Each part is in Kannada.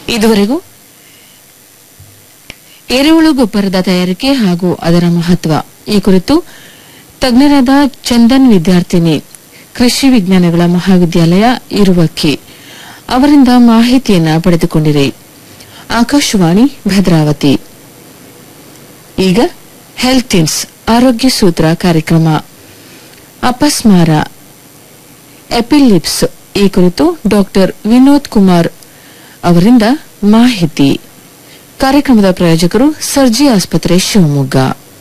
ಇದುವರೆಗೂ ಎರೆಹುಳು ಗೊಬ್ಬರದ ತಯಾರಿಕೆ ಹಾಗೂ ಅದರ ಮಹತ್ವ ಈ ಕುರಿತು ತಜ್ಞರಾದ ಚಂದನ್ ವಿದ್ಯಾರ್ಥಿನಿ ಕೃಷಿ ವಿಜ್ಞಾನಗಳ ಮಹಾವಿದ್ಯಾಲಯ ಇರುವಕ್ಕಿ ಅವರಿಂದ ಮಾಹಿತಿಯನ್ನ ಪಡೆದುಕೊಂಡಿರಿ ಆಕಾಶವಾಣಿ ಭದ್ರಾವತಿ ಈಗ ಹೆಲ್ತ್ ಇನ್ಸ್ ಆರೋಗ್ಯ ಸೂತ್ರ ಕಾರ್ಯಕ್ರಮ ಅಪಸ್ಮಾರ ಎಪಿಲಿಪ್ಸ್ ಈ ಕುರಿತು ಡಾಕ್ಟರ್ ವಿನೋದ್ ಕುಮಾರ್ ಅವರಿಂದ ಮಾಹಿತಿ ಕಾರ್ಯಕ್ರಮದ ಪ್ರಾಯೋಜಕರು ಸರ್ಜಿ ಆಸ್ಪತ್ರೆ ಶಿವಮೊಗ್ಗ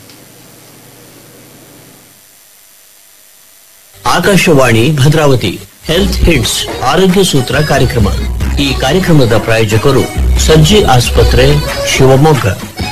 ಆಕಾಶವಾಣಿ ಭದ್ರಾವತಿ ಹೆಲ್ತ್ ಹಿಟ್ಸ್ ಆರೋಗ್ಯ ಸೂತ್ರ ಕಾರ್ಯಕ್ರಮ ಈ ಕಾರ್ಯಕ್ರಮದ ಪ್ರಾಯೋಜಕರು ಸರ್ಜಿ ಆಸ್ಪತ್ರೆ ಶಿವಮೊಗ್ಗ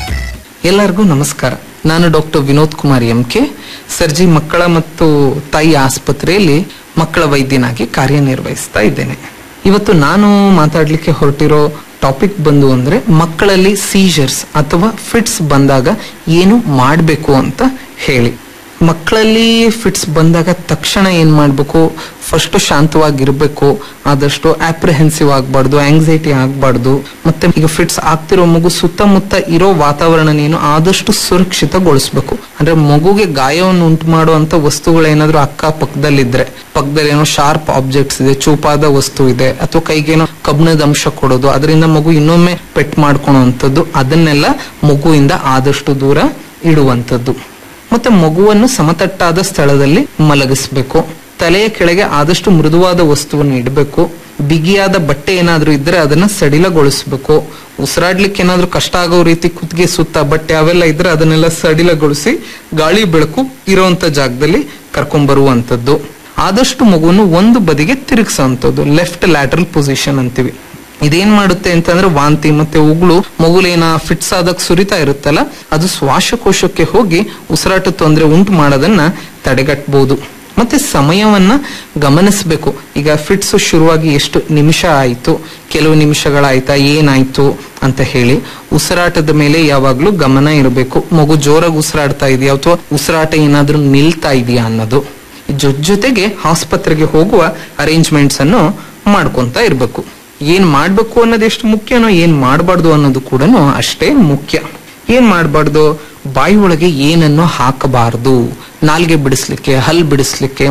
ಎಲ್ಲರಿಗೂ ನಮಸ್ಕಾರ ನಾನು doctor Vinod Kumar M K Sarji ಮಕ್ಕಳ ಮತ್ತು ತಾಯಿ ಆಸ್ಪತ್ರೆಯಲ್ಲಿ ಮಕ್ಕಳ ವೈದ್ಯನಾಗಿ ಕಾರ್ಯನಿರ್ವಹಿಸ್ತಾ ಇದ್ದೇನೆ ಇವತ್ತು ನಾನು ಮಾತಾಡ್ಲಿಕ್ಕೆ ಹೊರಟಿರೋ ಟಾಪಿಕ್ ಬಂದು ಅಂದ್ರೆ ಮಕ್ಕಳಲ್ಲಿ ಸೀಜರ್ಸ್ ಅಥವಾ ಫಿಟ್ಸ್ ಬಂದಾಗ ಏನು ಮಾಡಬೇಕು ಅಂತ ಹೇಳಿ ಮಕ್ಕಳಲ್ಲಿ ಫಿಟ್ಸ್ ಬಂದಾಗ ತಕ್ಷಣ ಏನ್ ಮಾಡ್ಬೇಕು ಫಸ್ಟ್ ಶಾಂತವಾಗಿರ್ಬೇಕು ಆದಷ್ಟು ಆಪ್ರಿಹೆನ್ಸಿವ್ ಆಗಬಾರ್ದು ಆಂಗ್ಸೈಟಿ ಆಗಬಾರ್ದು ಮತ್ತೆ ಈಗ ಫಿಟ್ಸ್ ಆಗ್ತಿರೋ ಮಗು ಸುತ್ತಮುತ್ತ ಇರೋ ವಾತಾವರಣ ನೀನು ಆದಷ್ಟು ಸುರಕ್ಷಿತಗೊಳಿಸ್ಬೇಕು ಅಂದ್ರೆ ಮಗುಗೆ ಗಾಯವನ್ನು ಉಂಟು ಮಾಡುವಂತ ವಸ್ತುಗಳೇನಾದ್ರೂ ಅಕ್ಕ ಪಕ್ಕದಲ್ಲಿದ್ರೆ ಪಕ್ಕದಲ್ಲಿ ಏನೋ ಶಾರ್ಪ್ ಆಬ್ಜೆಕ್ಟ್ಸ್ ಇದೆ ಚೂಪಾದ ವಸ್ತು ಇದೆ ಅಥವಾ ಕೈಗೇನೋ ಕಬ್ಣದ ಅಂಶ ಕೊಡೋದು ಅದರಿಂದ ಮಗು ಇನ್ನೊಮ್ಮೆ ಪೆಟ್ ಮಾಡ್ಕೊಳೋವಂಥದ್ದು ಅದನ್ನೆಲ್ಲ ಮಗುವಿಂದ ಆದಷ್ಟು ದೂರ ಇಡುವಂಥದ್ದು ಮತ್ತೆ ಮಗುವನ್ನು ಸಮತಟ್ಟಾದ ಸ್ಥಳದಲ್ಲಿ ಮಲಗಿಸ್ಬೇಕು ತಲೆಯ ಕೆಳಗೆ ಆದಷ್ಟು ಮೃದುವಾದ ವಸ್ತುವನ್ನು ಇಡಬೇಕು ಬಿಗಿಯಾದ ಬಟ್ಟೆ ಏನಾದ್ರೂ ಇದ್ರೆ ಅದನ್ನ ಸಡಿಲಗೊಳಿಸ್ಬೇಕು ಉಸಿರಾಡ್ಲಿಕ್ಕೆ ಏನಾದ್ರೂ ಕಷ್ಟ ಆಗೋ ರೀತಿ ಕುತ್ತಿಗೆ ಸುತ್ತ ಬಟ್ಟೆ ಅವೆಲ್ಲ ಇದ್ರೆ ಅದನ್ನೆಲ್ಲ ಸಡಿಲಗೊಳಿಸಿ ಗಾಳಿ ಬೆಳಕು ಇರೋಂತ ಜಾಗದಲ್ಲಿ ಕರ್ಕೊಂಡ್ ಬರುವಂತದ್ದು ಆದಷ್ಟು ಮಗುವನ್ನು ಒಂದು ಬದಿಗೆ ತಿರುಗಿಸುವಂತದ್ದು ಲೆಫ್ಟ್ ಲ್ಯಾಟ್ರಲ್ ಪೊಸಿಷನ್ ಅಂತೀವಿ ಇದೇನ್ ಮಾಡುತ್ತೆ ಅಂತಂದ್ರೆ ವಾಂತಿ ಮತ್ತೆ ಉಗುಳು ಮಗುಲೇನ ಫಿಟ್ಸ್ ಆದಾಗ ಸುರಿತಾ ಇರುತ್ತಲ್ಲ ಅದು ಶ್ವಾಸಕೋಶಕ್ಕೆ ಹೋಗಿ ಉಸಿರಾಟ ತೊಂದರೆ ಉಂಟು ಮಾಡೋದನ್ನ ತಡೆಗಟ್ಟಬಹುದು ಮತ್ತೆ ಸಮಯವನ್ನ ಗಮನಿಸಬೇಕು ಈಗ ಫಿಟ್ಸ್ ಶುರುವಾಗಿ ಎಷ್ಟು ನಿಮಿಷ ಆಯ್ತು ಕೆಲವು ನಿಮಿಷಗಳಾಯ್ತಾ ಏನಾಯ್ತು ಅಂತ ಹೇಳಿ ಉಸಿರಾಟದ ಮೇಲೆ ಯಾವಾಗ್ಲೂ ಗಮನ ಇರಬೇಕು ಮಗು ಜೋರಾಗಿ ಉಸಿರಾಡ್ತಾ ಇದೆಯಾ ಅಥವಾ ಉಸಿರಾಟ ಏನಾದ್ರೂ ನಿಲ್ತಾ ಇದೆಯಾ ಅನ್ನೋದು ಜೊತೆ ಜೊತೆಗೆ ಆಸ್ಪತ್ರೆಗೆ ಹೋಗುವ ಅರೇಂಜ್ಮೆಂಟ್ಸ್ ಅನ್ನು ಮಾಡ್ಕೊಂತ ಇರ್ಬೇಕು ಏನ್ ಮಾಡ್ಬೇಕು ಅನ್ನೋದು ಎಷ್ಟು ಮುಖ್ಯನೋ ಏನ್ ಮಾಡಬಾರ್ದು ಅನ್ನೋದು ಕೂಡ ಅಷ್ಟೇ ಮುಖ್ಯ ಏನ್ ಮಾಡಬಾರ್ದು ಬಾಯಿ ಒಳಗೆ ಏನನ್ನು ಹಾಕಬಾರ್ದು ನಾಲ್ಗೆ ಬಿಡಿಸ್ಲಿಕ್ಕೆ ಹಲ್ ಬಿಡಿಸ್ಲಿಕ್ಕೆ